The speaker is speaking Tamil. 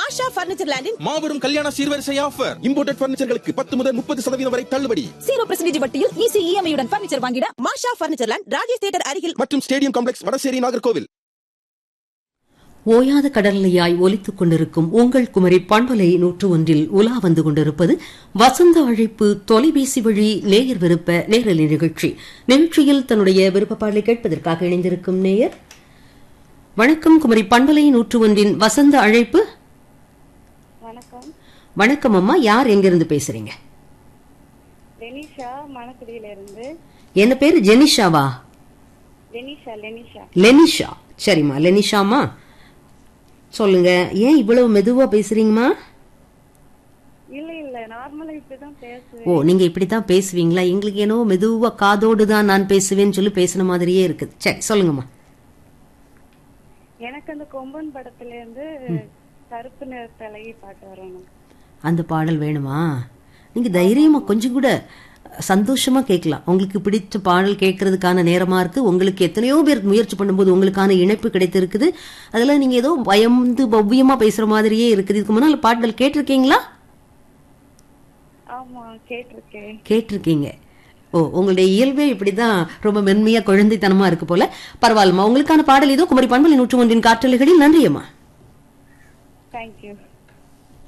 மாஷா பர்னிச்சர் லேண்டின் மாபெரும் கல்யாண சீர்வரிசை ஆஃபர் இம்போர்ட்டட் பர்னிச்சர்களுக்கு பத்து முதல் முப்பது சதவீதம் வரை தள்ளுபடி ஜீரோ பர்சன்டேஜ் வட்டியில் ஈஸி இஎம்ஐயுடன் பர்னிச்சர் வாங்கிட Masha furniture land Rajesh theatre அருகில் மற்றும் ஸ்டேடியம் காம்ப்ளெக்ஸ் வடசேரி நாகர்கோவில் ஓயாத கடலையாய் ஒலித்துக் கொண்டிருக்கும் உங்கள் குமரி பண்பலை நூற்று ஒன்றில் உலா வந்து கொண்டிருப்பது வசந்த அழைப்பு தொலைபேசி வழி நேயர் விருப்ப நேரலை நிகழ்ச்சி நிகழ்ச்சியில் தன்னுடைய விருப்ப பாடலை கேட்பதற்காக இணைந்திருக்கும் நேயர் வணக்கம் குமரி பண்பலை நூற்று ஒன்றின் வசந்த அழைப்பு வணக்கம் வணக்கம் அம்மா யார் எங்கிருந்து பேசுறீங்க லெனிஷா மணக்குடியில இருந்து என்ன பேரு ஜெனிஷாவா லெனிஷா லெனிஷா லெனிஷா சரிம்மா லெனிஷாமா சொல்லுங்க ஏன் இவ்வளவு மெதுவா பேசுறீங்கம்மா இல்ல இல்ல நார்மலா இப்படிதான் பேசுவேன் ஓ நீங்க இப்படித்தான் பேசுவீங்களா எங்களுக்கு என்னவோ மெதுவா காதோடு தான் நான் பேசுவேன்னு சொல்லி பேசின மாதிரியே இருக்குது சரி சொல்லுங்கம்மா எனக்கு அந்த கொம்பன் படத்துல இருந்து கருப்பு நிற தலையை பாட்டு வரணும் அந்த பாடல் வேணுமா நீங்க தைரியமா கொஞ்சம் கூட சந்தோஷமா கேட்கலாம் உங்களுக்கு பிடிச்ச பாடல் கேட்கறதுக்கான நேரமா இருக்கு உங்களுக்கு எத்தனையோ பேர் முயற்சி பண்ணும்போது உங்களுக்கான இணைப்பு கிடைத்திருக்குது அதெல்லாம் நீங்க ஏதோ பயந்து பவ்யமா பேசுற மாதிரியே இருக்குது இதுக்கு முன்னால பாடல் கேட்டிருக்கீங்களா ஆமா கேட்டிருக்கேன் கேட்டிருக்கீங்க ஓ உங்களுடைய இயல்பே இப்படிதான் ரொம்ப மென்மையா குழந்தைத்தனமா இருக்கு போல பரவாயில்லம்மா உங்களுக்கான பாடல் இதோ குமரி பண்பலை நூற்று ஒன்றின் காற்றலைகளில் நன்றியம்மா தேங்க்யூ